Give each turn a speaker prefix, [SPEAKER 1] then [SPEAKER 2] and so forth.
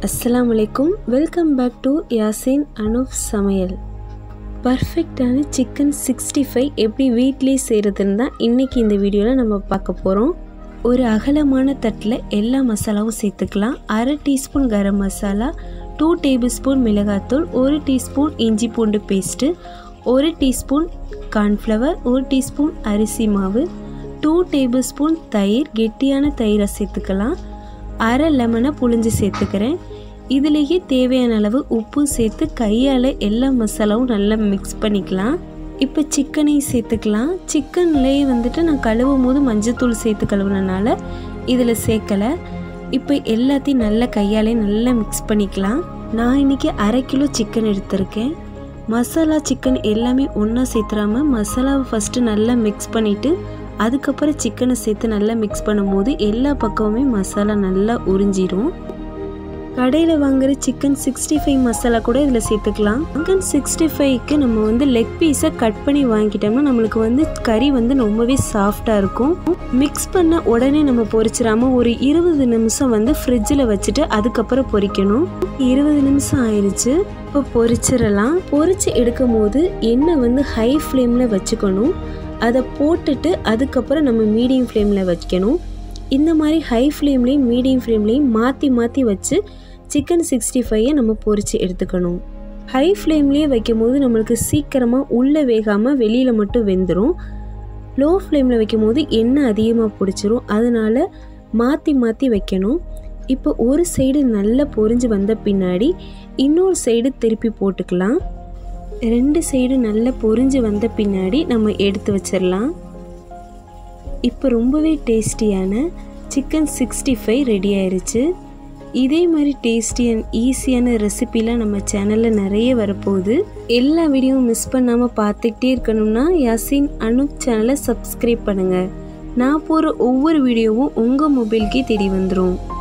[SPEAKER 1] அஸ்ஸலாமு அலைக்கும் welcome back to Yasin Anup சமையல் பர்ஃபெக்டான சிக்கன் சிக்ஸ்டி ஃபைவ் எப்படி வீட்லேயே செய்கிறதுன்னு தான் இன்றைக்கி இந்த வீடியோவில் நம்ம பார்க்க போகிறோம் ஒரு அகலமான தட்டில் எல்லா மசாலாவும் சேர்த்துக்கலாம் அரை teaspoon garam masala two tablespoon மிளகாத்தூள் ஒரு டீஸ்பூன் இஞ்சி பூண்டு பேஸ்ட்டு ஒரு டீஸ்பூன் கார்ன்ஃப்ளவர் ஒரு டீஸ்பூன் அரிசி மாவு டூ டேபிள் ஸ்பூன் தயிர் கெட்டியான தயிரை சேர்த்துக்கலாம் அரை லெமனை புழிஞ்சு சேர்த்துக்கிறேன் இதுலேயே தேவையான அளவு உப்பு சேர்த்து கையால் எல்லா மசாலாவும் நல்லா மிக்ஸ் பண்ணிக்கலாம் இப்போ சிக்கனையும் சேர்த்துக்கலாம் சிக்கன்லேயே வந்துட்டு நான் கழுவும் போது மஞ்சத்தூள் சேர்த்து கழுவுனனால இதில் சேர்க்கலை இப்போ எல்லாத்தையும் நல்லா கையாலே நல்லா மிக்ஸ் பண்ணிக்கலாம் நான் இன்றைக்கி அரை கிலோ சிக்கன் எடுத்திருக்கேன் மசாலா சிக்கன் எல்லாமே ஒன்றா சேர்த்துறாம மசாலாவை ஃபஸ்ட்டு நல்லா மிக்ஸ் பண்ணிவிட்டு அதுக்கப்புறம் சிக்கனை சேர்த்து நல்லா மிக்ஸ் பண்ணும்போது எல்லா பக்கமுமே மசாலா நல்லா உறிஞ்சிரும் கடையில் வாங்குற சிக்கன் சிக்ஸ்டி ஃபைவ் மசாலா கூட இதில் சேர்த்துக்கலாம் சிக்கன் சிக்ஸ்டி ஃபைவ்க்கு நம்ம வந்து லெக் பீஸை கட் பண்ணி வாங்கிட்டோம்னா நம்மளுக்கு வந்து கறி வந்து ரொம்பவே சாஃப்டாக இருக்கும் மிக்ஸ் பண்ண உடனே நம்ம பொரிச்சிடாம ஒரு இருபது நிமிஷம் வந்து ஃப்ரிட்ஜில் வச்சுட்டு அதுக்கப்புறம் பொரிக்கணும் இருபது நிமிஷம் ஆயிடுச்சு இப்போ பொரிச்சிடலாம் பொரிச்சு எடுக்கும் போது எண்ணெய் வந்து ஹை ஃப்ளேமில் வச்சுக்கணும் அதை போட்டுட்டு அதுக்கப்புறம் நம்ம மீடியம் ஃப்ளேமில் வைக்கணும் இந்த மாதிரி ஹை ஃப்ளேம்லேயும் மீடியம் ஃப்ளேம்லேயும் மாற்றி மாற்றி வச்சு சிக்கன் சிக்ஸ்டி ஃபைவை நம்ம பொரித்து எடுத்துக்கணும் ஹை ஃப்ளேம்லேயே வைக்கும் போது நம்மளுக்கு சீக்கிரமாக உள்ளே வேகாமல் வெளியில் மட்டும் வெந்துடும் லோ ஃப்ளேமில் வைக்கும் போது எண்ணெய் அதிகமாக பிடிச்சிரும் அதனால் மாற்றி மாற்றி வைக்கணும் இப்போ ஒரு சைடு நல்லா பொரிஞ்சு வந்த பின்னாடி இன்னொரு சைடு திருப்பி போட்டுக்கலாம் ரெண்டு சைடு நல்லா பொரிஞ்சு வந்த பின்னாடி நம்ம எடுத்து வச்சிடலாம் இப்போ ரொம்பவே டேஸ்டியான சிக்கன் சிக்ஸ்டி ஃபைவ் ரெடி ஆயிடுச்சு இதே மாதிரி டேஸ்டி அண்ட் ஈஸியான ரெசிபிலாம் நம்ம சேனலில் நிறைய வரப்போகுது எல்லா வீடியோவும் மிஸ் பண்ணாமல் பார்த்துக்கிட்டே இருக்கணும்னா யாசின் அனுப் சேனலை சப்ஸ்கிரைப் பண்ணுங்கள் நான் போகிற ஒவ்வொரு வீடியோவும் உங்கள் மொபைலுக்கே தேடி வந்துடும்